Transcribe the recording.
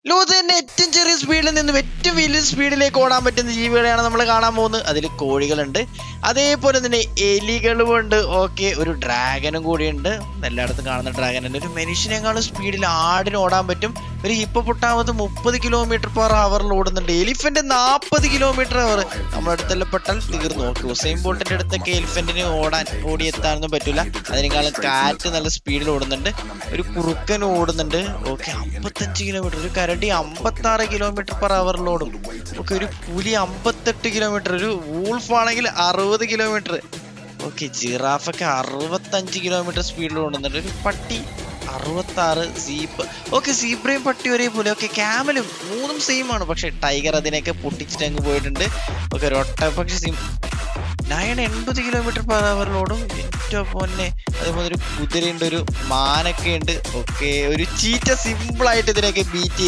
ലോകത്ത് തന്നെ ഏറ്റവും ചെറിയ സ്പീഡിൽ നിന്നും ഏറ്റവും വലിയ സ്പീഡിലേക്ക് ഓടാൻ പറ്റുന്ന ജീവികളെയാണ് നമ്മൾ കാണാൻ പോകുന്നത് അതിൽ കോഴികളുണ്ട് അതേപോലെ തന്നെ എലികളുമുണ്ട് ഓക്കെ ഒരു ഡ്രാഗനും കൂടിയുണ്ട് എല്ലായിടത്തും കാണുന്ന ഡ്രാഗൻ ഉണ്ട് ഒരു മനുഷ്യനേക്കാളും സ്പീഡിൽ ആടിന് ഓടാൻ പറ്റും ഒരു ഹിപ്പപ്പൊട്ടാമത് മുപ്പത് കിലോമീറ്റർ പെർ അവറിൽ ഓടുന്നുണ്ട് എലിഫന്റ് നാൽപ്പത് കിലോമീറ്റർ അവർ നമ്മുടെ അടുത്തെല്ലാം പെട്ടാൽ തീർന്നു ഓക്കെ ഉസൈൻ ബോൾട്ടിന്റെ അടുത്തൊക്കെ എലിഫന്റിന് ഓടാൻ ഓടിയെത്താനൊന്നും പറ്റില്ല അതിനേക്കാളും കാറ്റ് നല്ല സ്പീഡിൽ ഓടുന്നുണ്ട് ഒരു കുറുക്കൻ ഓടുന്നുണ്ട് ഓക്കെ അമ്പത്തഞ്ച് കിലോമീറ്റർ ഒരു കരടി അമ്പത്തി ആറ് കിലോമീറ്റർ പെർ അവറിൽ ഓടും ഓക്കെ ഒരു പുലി അമ്പത്തെട്ട് കിലോമീറ്റർ ഒരു വൂൾഫ് ആണെങ്കിൽ അറുപത് കിലോമീറ്റർ ഓക്കെ ജിറാഫൊക്കെ അറുപത്തഞ്ച് കിലോമീറ്റർ സ്പീഡിൽ ഓടുന്നുണ്ട് ഒരു പട്ടി അറുപത്തി ആറ് സീപ്പ് ഓക്കെ സീബ്രയും പട്ടി ഒരേപോലെ ഓക്കെ ക്യാമലും മൂന്നും സെയിം ആണ് പക്ഷെ ടൈഗർ അതിനെയൊക്കെ പൊട്ടിച്ചിട്ട് അങ്ങ് പോയിട്ടുണ്ട് ഓക്കെ ഒരു ഒട്ട പക്ഷെ സിം നയൻ എൺപത് കിലോമീറ്റർ പെർ അവറിലോടും ഏറ്റവും പൊന്നെ അതേപോലെ ഒരു കുതിരയുണ്ട് ഒരു മാനൊക്കെ ഉണ്ട് ഓക്കെ ഒരു ചീറ്റ സിമ്പിൾ ആയിട്ട് ഇതിനൊക്കെ ബീറ്റ്